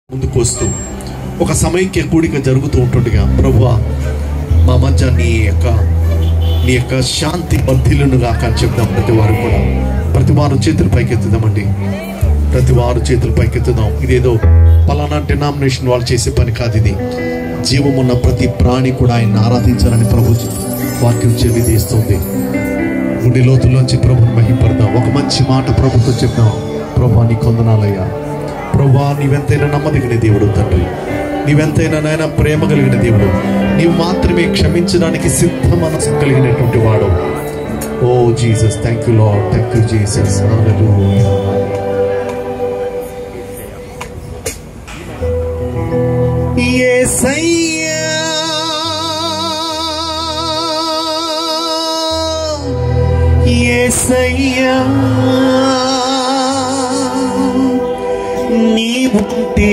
ముందుకు వస్తూ ఒక సమైక్య కూడిక జరుగుతూ ఉంటుండగా ప్రభువా మా మధ్య నీ యొక్క నీ యొక్క శాంతి వర్ధిల్లును గాక అని చెప్దాం ప్రతి వారు కూడా ప్రతి వారు చేతులు పైకెత్తుదామండి ప్రతి వారు చేతులు పైకెత్తుదాం ఇదేదో పలానా డినామినేషన్ వాళ్ళు చేసే పని కాదు ఇది జీవమున్న ప్రతి ప్రాణి కూడా ఆయన ఆరాధించాలని ప్రభు వాక్యం తెలియజేస్తుంది గుండె లోతుల్లోంచి ప్రభుని మహింపడదాం ఒక మంచి మాట ప్రభుతో చెప్దాం ప్రభా నీ కొందనాలయ్యా ప్రభా నీవెంతైనా నమ్మదగిన దేవుడు తండ్రి నీవెంతైనా నాయన ప్రేమ కలిగిన దేవుడు నీవు మాత్రమే క్షమించడానికి సిద్ధ మనసు కలిగినటువంటి వాడు ఓ Jesus thank you lord thank you Jesus ఏసయ్యా ఏసయ్యా నీవుంటే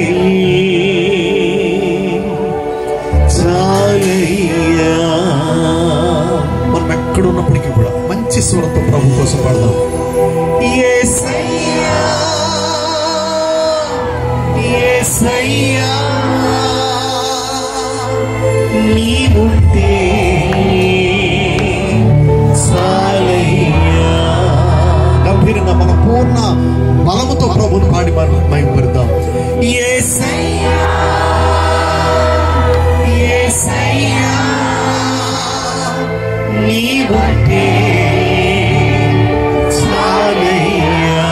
చాలయ్యా మనం ఎక్కడున్నప్పటికీ కూడా మంచి స్వరంతో ప్రభు కోసం పాడదాం ఏసయ్యా ఏసయ్యా నీవుంటే చాలయ్యా గంభీరంగా మన పూర్ణ బలముతో ప్రభుని పాడి మనం మహిమపడదాం యేసయ్యా యేసయ్యా నీవుంటే చాలయ్యా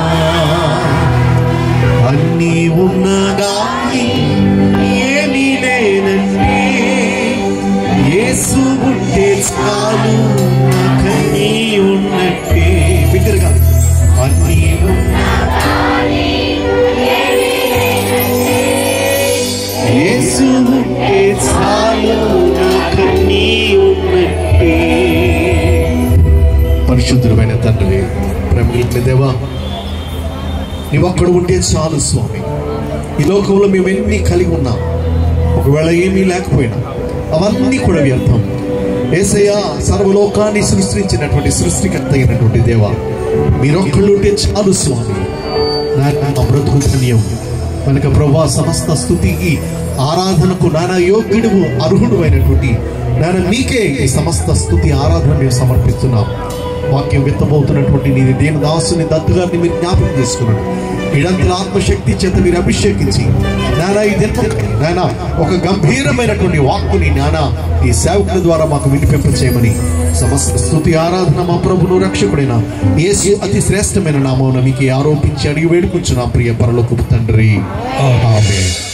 అన్నీ ఉన్నగాని ఏమీ లేనండి యేసు ఉంటే చాలు నాకన్నీ ఉన్నట్టే బిగ్గరగా అన్నీ యేసు ఉంటే చాలు నాకన్నీ ఉన్నట్టే పరిశుద్ధుడమైన తండ్రి ప్రేమ దేవా నీవక్కడ ఉంటే చాలు స్వామి ఈ లోకంలో మేము ఎన్ని కలిగి ఉన్నాం ఒకవేళ ఏమీ లేకపోయినా అవన్నీ కూడా వ్యర్థం ఏసయ్య సర్వలోకాన్ని సృష్టించినటువంటి సృష్టికర్త అయినటువంటి దేవ మీరొక్కళ్ళు ఉంటే చాలు స్వామి నా నా బ్రతుకు ధన్యం కనుక ప్రభా సమస్త స్థుతికి ఆరాధనకు నానా యోగ్యుడు అర్హుడు అయినటువంటి నాన్న మీకే ఈ సమస్త స్థుతి ఆరాధన మేము సమర్పిస్తున్నాం వాక్యం విత్తబోతున్నటువంటి నీ దేని దాసుని దత్తుగారిని మీరు జ్ఞాపకం చేసుకున్నాడు ఇడంతల ఆత్మశక్తి చేత మీరు అభిషేకించి నానా ఈ దిన నానా ఒక గంభీరమైనటువంటి వాక్కుని నానా ఈ సేవకుల ద్వారా మాకు వినిపింప చేయమని సమస్త స్థుతి ఆరాధన మా ప్రభును రక్షకుడైన యేసు అతి శ్రేష్టమైన నామమున మీకు ఆరోపించి అడిగి వేడుకుంటున్నాం ప్రియ పరలోకపు తండ్రి ఆమేన్